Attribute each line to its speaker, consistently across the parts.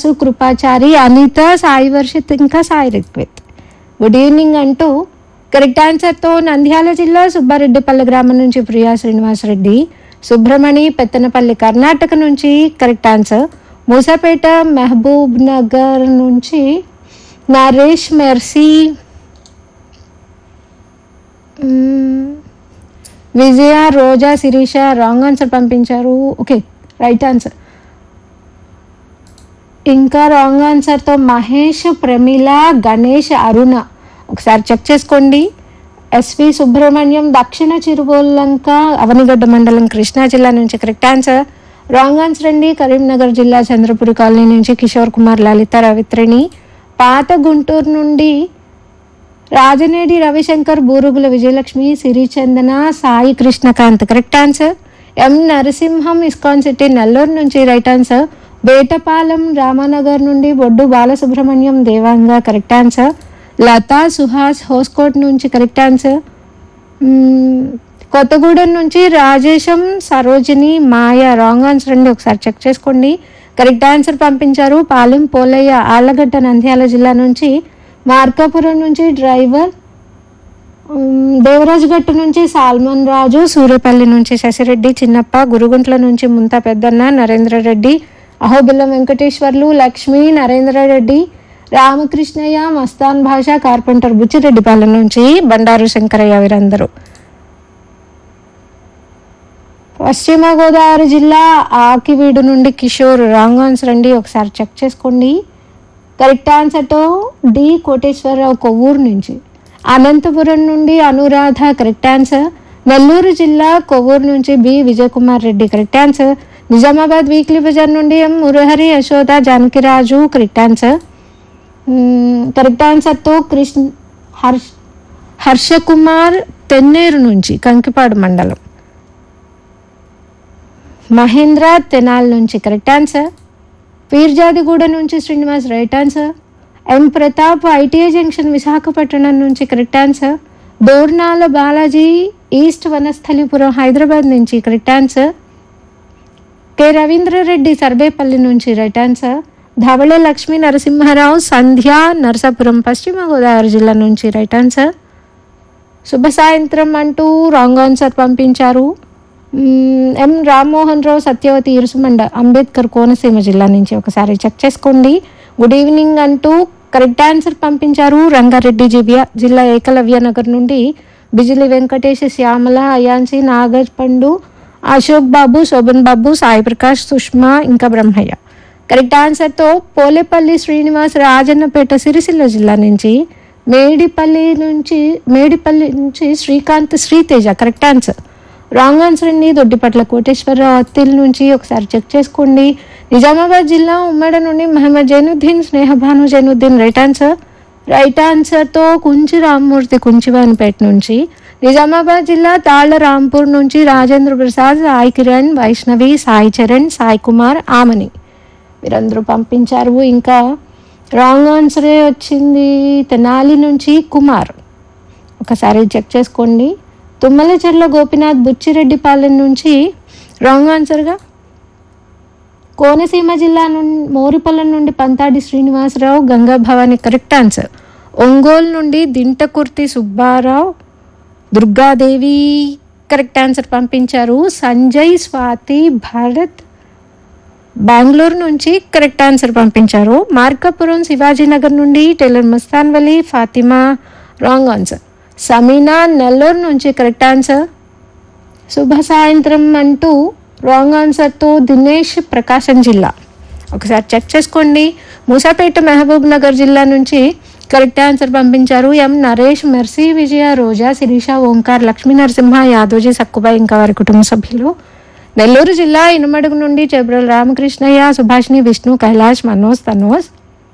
Speaker 1: వత్సు కృపాచారి అనిత సాయి వర్షిత్ ఇంకా Sai Ritvith good evening అంటూ correct ఆన్సర్తో నంద్యాల జిల్లా సుబ్బారెడ్డిపల్లి గ్రామం నుంచి ప్రియా శ్రీనివాసరెడ్డి సుబ్రమణి పెత్తనపల్లి కర్ణాటక నుంచి correct answer Musapeta Mahabubnagar నుంచి నరేష్ మెర్సీ మ్మ్. విజయ రోజా శిరీష రాంగ్ ఆన్సర్ పంపించారు ఓకే రైట్ ఆన్సర్ ఇంకా రాంగ్ ఆన్సర్తో మహేష్ ప్రమిళ గణేష్ అరుణ ఒకసారి చెక్ చేసుకోండి ఎస్వి సుబ్రహ్మణ్యం దక్షిణ చిరుగోల్లంక అవనిగడ్డ మండలం కృష్ణా జిల్లా నుంచి కరెక్ట్ ఆన్సర్ రాంగ్ ఆన్సర్ అండి కరీంనగర్ జిల్లా చంద్రపురి కాలనీ నుంచి కిషోర్ కుమార్ లలిత రవిత్రిణి పాత గుంటూరు నుండి Rajanedi Ravishankar Burugula Vijayalakshmi Sirichandana Sai Krishnakanth correct answer M Narasimham ISKCON city Nellore నుంచి రైట్ ఆన్సర్ బేటపాలెం రామానగర్ నుండి బొడ్డు బాలసుబ్రహ్మణ్యం దేవాంగ కరెక్ట్ ఆన్సర్ లతా సుహాస్ హోస్కోట్ నుంచి కరెక్ట్ ఆన్సర్ మ్మ్, కొత్తగూడెం నుంచి రాజేశం సరోజిని మాయ రాంగ్ ఆన్సర్ అండి ఒకసారి చెక్ చేసుకోండి కరెక్ట్ ఆన్సర్ పంపించారు పాలెం పోలయ్య ఆళ్లగడ్డ నంద్యాల జిల్లా నుంచి మార్కాపురం నుంచి డ్రైవర్ మ్మ్, దేవరాజుగట్టు నుంచి సాల్మన్ రాజు సూర్యపల్లి నుంచి శశిరెడ్డి చిన్నప్ప గురుగుంట్ల నుంచి ముంతా పెద్దన్న నరేంద్ర రెడ్డి అహోబిల్లం వెంకటేశ్వర్లు లక్ష్మి నరేంద్ర రెడ్డి రామకృష్ణయ్య మస్తాన్ భాష కార్పెంటర్ బుచ్చిరెడ్డిపాలెం నుంచి బండారు శంకరయ్య వీరందరూ పశ్చిమ గోదావరి జిల్లా ఆకివీడు నుండి కిషోర్ రాంగ్ ఆన్సర్ అండి ఒకసారి చెక్ చేసుకోండి కరెక్ట్ ఆన్సర్తో డి కోటేశ్వరరావు కొవ్వూరు నుంచి అనంతపురం నుండి అనురాధ కరెక్ట్ ఆన్సర్ నెల్లూరు జిల్లా కొవ్వూరు నుంచి B Vijayakumar Reddy correct answer Nizamabad weekly Bazaar నుండి M Murahari Yashoda Janakiraju correct answer మ్మ్, కరెక్ట్ ఆన్సర్తో కృష్ణ హర్ష్ హర్షకుమార్ తెన్నేరు నుంచి కంకిపాడు మండలం మహేంద్ర తెనాల్ నుంచి కరెక్ట్ ఆన్సర్ పీర్జాదిగూడ నుంచి Srinivas right answer M Pratap ITI junction Visakhapatnam నుంచి correct answer Dornala Balaji east Vanasthalipuram Hyderabad నుంచి correct answer K Ravindra Reddy Sarvepalli నుంచి రైట్ ఆన్సర్ ధవళ లక్ష్మీ నరసింహారావు సంధ్య నరసాపురం పశ్చిమ గోదావరి జిల్లా నుంచి రైట్ ఆన్సర్ శుభ సాయంత్రం అంటూ రాంగ్ ఆన్సర్ పంపించారు మ్మ్, ఎం రామ్మోహన్ రావు సత్యవతి ఇరుసుమండ అంబేద్కర్ కోనసీమ జిల్లా నుంచి ఒకసారి చెక్ చేసుకోండి గుడ్ ఈవినింగ్ అంటూ కరెక్ట్ ఆన్సర్ పంపించారు రంగారెడ్డి జిబియా జిల్లా ఏకలవ్య నగర్ నుండి బిజిలి వెంకటేష్ శ్యామల అయాన్సి నాగర్ పండు అశోక్ బాబు శోభన్ బాబు సాయి ప్రకాష్ సుష్మా ఇంకా బ్రహ్మయ్య కరెక్ట్ ఆన్సర్తో పోలేపల్లి శ్రీనివాస్ రాజన్నపేట సిరిసిల్ల జిల్లా నుంచి మేడిపల్లి నుంచి మేడిపల్లి నుంచి Srikanth Sriteja correct answer wrong answer అండి దొడ్డిపట్ల కోటేశ్వరరావు అత్తిల్ నుంచి ఒకసారి చెక్ చేసుకోండి నిజామాబాద్ జిల్లా ఉమ్మడి నుండి Mohammed Zainuddin Snehabhanu Zainuddin right answer right ఆన్సర్తో కుంచి రామ్మూర్తి కుంచివానిపేట నుంచి నిజామాబాద్ జిల్లా తాళ్ల రాంపూర్ నుంచి రాజేంద్ర ప్రసాద్ సాయి కిరణ్ వైష్ణవి సాయి చరణ్ సాయి కుమార్ ఆమని మీరందరూ పంపించారు ఇంకా రాంగ్ ఆన్సరే వచ్చింది తెనాలి నుంచి కుమార్ ఒకసారి చెక్ చేసుకోండి తుమ్మలచెర్ల గోపినాథ్ బుచ్చిరెడ్డిపాలెం నుంచి రాంగ్ ఆన్సర్గా కోనసీమ జిల్లా నుండి మోరిపల్లెం నుండి పంతాడి శ్రీనివాసరావు గంగా భవాని కరెక్ట్ ఆన్సర్ ఒంగోలు నుండి దింటకుర్తి సుబ్బారావు దుర్గాదేవి కరెక్ట్ ఆన్సర్ పంపించారు సంజయ్ స్వాతి భరత్ బెంగళూరు నుంచి కరెక్ట్ ఆన్సర్ పంపించారు మార్కాపురం శివాజీనగర్ నుండి tailor Mastan Vali Fatima wrong answer Sameena Nellore నుంచి కరెక్ట్ ఆన్సర్ శుభ సాయంత్రం అంటూ రాంగ్ ఆన్సర్తో దినేష్ ప్రకాశం జిల్లా ఒకసారి చెక్ చేసుకోండి మూసాపేట మహబూబ్ నగర్ జిల్లా నుంచి కరెక్ట్ ఆన్సర్ పంపించారు ఎం నరేష్ మెర్సీ విజయ రోజా శిరీష ఓంకార్ లక్ష్మీ నరసింహ యాదోజీ సక్కుబాయి ఇంకా వారి కుటుంబ సభ్యులు నెల్లూరు జిల్లా ఇనుమడుగు నుండి చెబ్రల్ రామకృష్ణయ్య సుభాష్ని విష్ణు కైలాష్ మనోజ్ తనోజ్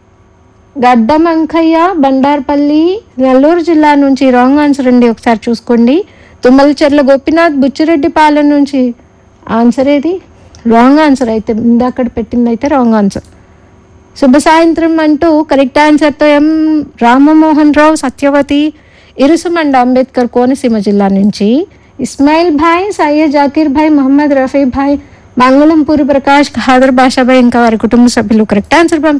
Speaker 1: గడ్డమంకయ్య బండార్పల్లి నెల్లూరు జిల్లా నుంచి రాంగ్ ఆన్సర్ అండి ఒకసారి చూసుకోండి తుమ్మలచెర్ల గోపినాథ్ బుచ్చిరెడ్డిపాలెం నుంచి ఆన్సర్ ఏది రాంగ్ ఆన్సర్ అయితే ఇందాక పెట్టింది అయితే రాంగ్ ఆన్సర్ శుభ సాయంత్రం అంటూ కరెక్ట్ ఆన్సర్తో ఎం రామమోహన్ రావు సత్యవతి ఇరుసుమండ అంబేద్కర్ కోనసీమ జిల్లా నుంచి ఇస్మాయిల్ భాయ్ సయ్యద్ జాకీర్ భాయ్ మహమ్మద్ రఫీ భాయ్ మంగళంపూరి ప్రకాష్ ఖాదర్ బాషాభాయ్ ఇంకా వారి కుటుంబ సభ్యులు కరెక్ట్ ఆన్సర్ పంపి